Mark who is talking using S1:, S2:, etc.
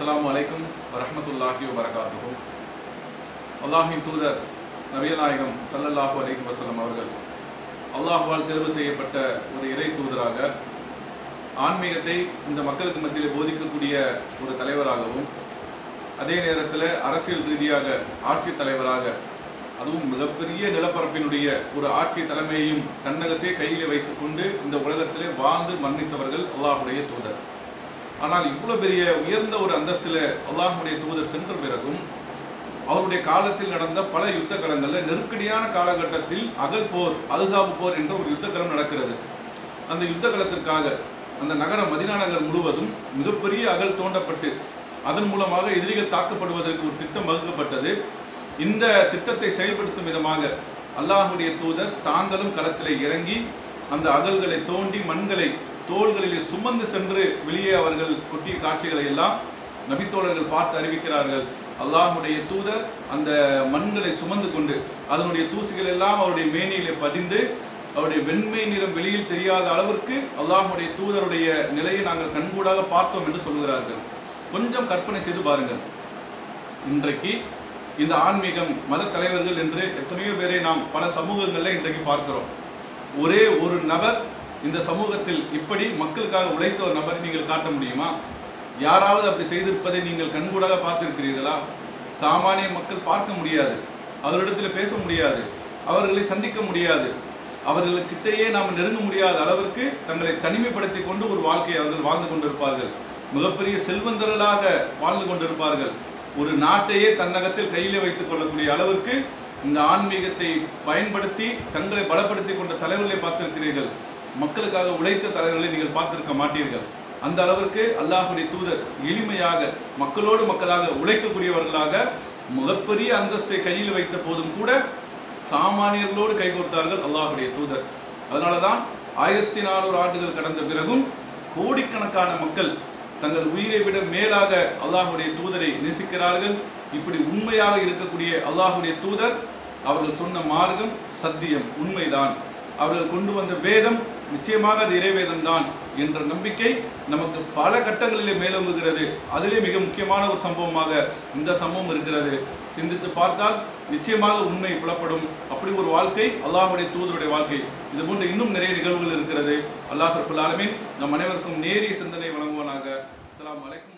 S1: அஸ்ஸலாமு அலைக்கும் வரஹ்மத்துல்லாஹி வபரகாத்துஹு அல்லாஹின் தூதர் நபிகள் நாயகம் ஸல்லல்லாஹு அலைஹி வஸல்லம் அவர்கள் அல்லாஹ்வால் தேர்வு செய்யப்பட்ட ஒரு இறை தூதராக ஆன்மீகத்தை இந்த மக்களுக்கு மத்தியில் போதிக்கக்கூடிய ஒரு தலைவராகவும் அதே நேரத்தில் அரசியல் ரீதியாக ஆட்சி தலைவராக அதுவும் மிகப்பெரிய நிலப்பரப்பினுடைய ஒரு ஆட்சி தலைமையையும் தன்னகத்தே கையில் வைத்துக்கொண்டு இந்த உலகத்திலே வாழ்ந்து மன்னித்தவர்கள் அல்லாஹுடைய தூதர் ஆனால் இவ்வளவு பெரிய உயர்ந்த ஒரு அந்தஸ்தில் அல்லாஹுடைய தூதர் சென்ற பிறகும் அவருடைய காலத்தில் நடந்த பல யுத்த களங்களில் நெருக்கடியான காலகட்டத்தில் அகல் போர் அல்சாபு போர் என்ற ஒரு யுத்த களம் நடக்கிறது அந்த யுத்த களத்திற்காக அந்த நகரம் மதினா நகர் முழுவதும் மிகப்பெரிய அகல் தோண்டப்பட்டு அதன் மூலமாக எதிரிகள் தாக்கப்படுவதற்கு ஒரு திட்டம் வகுக்கப்பட்டது இந்த திட்டத்தை செயல்படுத்தும் விதமாக அல்லாஹுடைய தூதர் தாங்களும் களத்தில் இறங்கி அந்த அகல்களை தோண்டி மண்களை தோள்களிலே சுமந்து சென்று வெளியே அவர்கள் கொட்டிய காட்சிகளை எல்லாம் நபித்தோழர்கள் பார்த்து அறிவிக்கிறார்கள் அல்லாஹுடைய தூதர் அந்த மண்களை சுமந்து கொண்டு அதனுடைய தூசிகள் எல்லாம் அவருடைய மேனியிலே பதிந்து அவருடைய வெண்மை நிறம் வெளியில் தெரியாத அளவிற்கு அல்லாஹுடைய தூதருடைய நிலையை நாங்கள் கண்கூடாக பார்த்தோம் என்று சொல்கிறார்கள் கொஞ்சம் கற்பனை செய்து பாருங்கள் இன்றைக்கு இந்த ஆன்மீகம் மத தலைவர்கள் என்று எத்தனையோ பேரை நாம் பல சமூகங்களில் இன்றைக்கு பார்க்கிறோம் ஒரே ஒரு நபர் இந்த சமூகத்தில் இப்படி மக்களுக்காக உழைத்த ஒரு நபரை நீங்கள் காட்ட முடியுமா யாராவது அப்படி செய்திருப்பதை நீங்கள் கண்கூடாக பார்த்திருக்கிறீர்களா சாமானிய மக்கள் பார்க்க முடியாது அவரிடத்தில் பேச முடியாது அவர்களை சந்திக்க முடியாது அவர்களுக்கிட்டேயே நாம் நெருங்க முடியாத அளவிற்கு தங்களை தனிமைப்படுத்தி கொண்டு ஒரு வாழ்க்கையை அவர்கள் வாழ்ந்து கொண்டிருப்பார்கள் மிகப்பெரிய செல்வந்தர்களாக வாழ்ந்து கொண்டிருப்பார்கள் ஒரு நாட்டையே தன்னகத்தில் கையிலே வைத்துக் கொள்ளக்கூடிய அளவிற்கு இந்த ஆன்மீகத்தை பயன்படுத்தி தங்களை பலப்படுத்தி கொண்ட தலைவர்களை பார்த்திருக்கிறீர்கள் மக்களுக்காக உழைத்த தலைவர்களை நீங்கள் பார்த்திருக்க மாட்டீர்கள் அந்த அளவிற்கு அல்லாஹுடைய தூதர் எளிமையாக மக்களோடு மக்களாக உழைக்கக்கூடியவர்களாக மிகப்பெரிய அந்தஸ்தை கையில் வைத்த போதும் கூட சாமானியர்களோடு கைகோர்த்தார்கள் அல்லாஹுடைய தூதர் அதனால தான் ஆயிரத்தி நானூறு ஆண்டுகள் கடந்த பிறகும் கோடிக்கணக்கான மக்கள் தங்கள் உயிரை விட மேலாக அல்லாஹுடைய தூதரை நேசிக்கிறார்கள் இப்படி உண்மையாக இருக்கக்கூடிய அல்லாஹுடைய தூதர் அவர்கள் சொன்ன மார்க்கம் சத்தியம் உண்மைதான் அவர்கள் கொண்டு வந்த வேதம் நிச்சயமாக அது இறைவேதம் தான் என்ற நம்பிக்கை நமக்கு பல கட்டங்களிலே மேலோங்குகிறது அதிலே மிக முக்கியமான ஒரு சம்பவமாக இந்த சம்பவம் இருக்கிறது சிந்தித்து பார்த்தால் நிச்சயமாக உண்மை புலப்படும் அப்படி ஒரு வாழ்க்கை அல்லாஹுடைய தூதருடைய வாழ்க்கை இது போன்ற இன்னும் நிறைய நிகழ்வுகள் இருக்கிறது அல்லாஹ் ரபுல் ஆலமீன் நம் அனைவருக்கும் நேரிய சிந்தனை வழங்குவானாக அஸ்ஸலாமு அலைக்கும்